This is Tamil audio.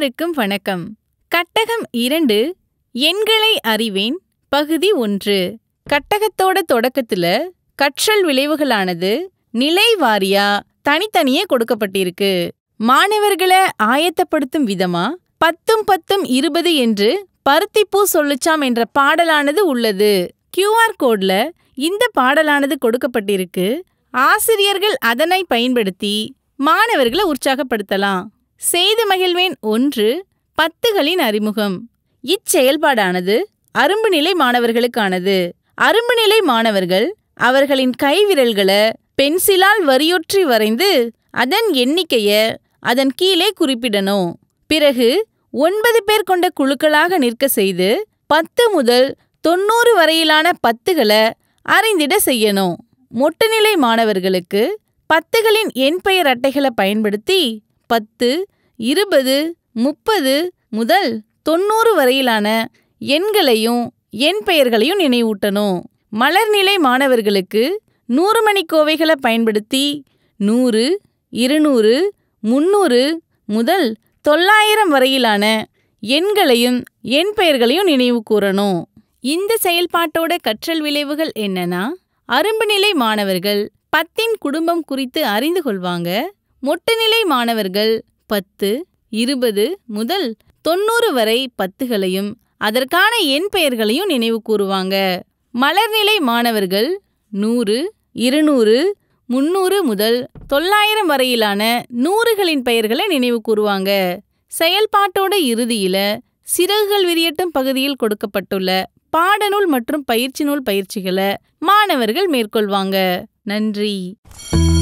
அனைவருக்கும் வணக்கம் கட்டகம் இரண்டு எண்களை அறிவேன் பகுதி ஒன்று கட்டகத்தோட தொடக்கத்துல கற்றல் விளைவுகளானது நிலை வாரியா தனித்தனியே கொடுக்கப்பட்டிருக்கு மாணவர்களை ஆயத்தப்படுத்தும் விதமா பத்தும் பத்தும் இருபது என்று பருத்திப்பூ சொல்லுச்சாம் என்ற பாடலானது உள்ளது கியூஆர் கோட்ல இந்த பாடலானது கொடுக்கப்பட்டிருக்கு ஆசிரியர்கள் அதனை பயன்படுத்தி மாணவர்களை உற்சாகப்படுத்தலாம் செய்து மகிழ்வேன் ஒன்று பத்துகளின் அறிமுகம் இச்செயல்பாடானது அரும்பு நிலை மாணவர்களுக்கானது அரும்பு நிலை மாணவர்கள் அவர்களின் கைவிரல்களை பென்சிலால் வரியொற்றி வரைந்து அதன் எண்ணிக்கைய அதன் கீழே குறிப்பிடணும் பிறகு ஒன்பது பேர் கொண்ட குழுக்களாக நிற்க செய்து பத்து முதல் தொண்ணூறு வரையிலான பத்துகளை அறிந்திட செய்யணும் மொட்டுநிலை மாணவர்களுக்கு பத்துகளின் எண் பெயர் அட்டைகளை பயன்படுத்தி பத்து இருபது முப்பது முதல் தொண்ணூறு வரையிலான எண்களையும் எண் பெயர்களையும் நினைவூட்டணும் மலர்நிலை மாணவர்களுக்கு நூறு மணி கோவைகளை பயன்படுத்தி நூறு இருநூறு முந்நூறு முதல் தொள்ளாயிரம் வரையிலான எண்களையும் எண் பெயர்களையும் நினைவு கூறணும் இந்த செயல்பாட்டோட கற்றல் விளைவுகள் என்னன்னா அரும்பு நிலை மாணவர்கள் பத்தின் குடும்பம் குறித்து அறிந்து கொள்வாங்க மொட்டுநிலை மாணவர்கள் பத்து இருபது முதல் தொண்ணூறு வரை பத்துகளையும் அதற்கான எண் பெயர்களையும் நினைவு கூறுவாங்க மலர்நிலை மாணவர்கள் நூறு இருநூறு முன்னூறு முதல் தொள்ளாயிரம் வரையிலான நூறுகளின் பெயர்களை நினைவு கூறுவாங்க செயல்பாட்டோட இறுதியில சிறகுகள் விரியட்டும் பகுதியில் கொடுக்கப்பட்டுள்ள பாடநூல் மற்றும் பயிற்சி நூல் பயிற்சிகளை மாணவர்கள் மேற்கொள்வாங்க நன்றி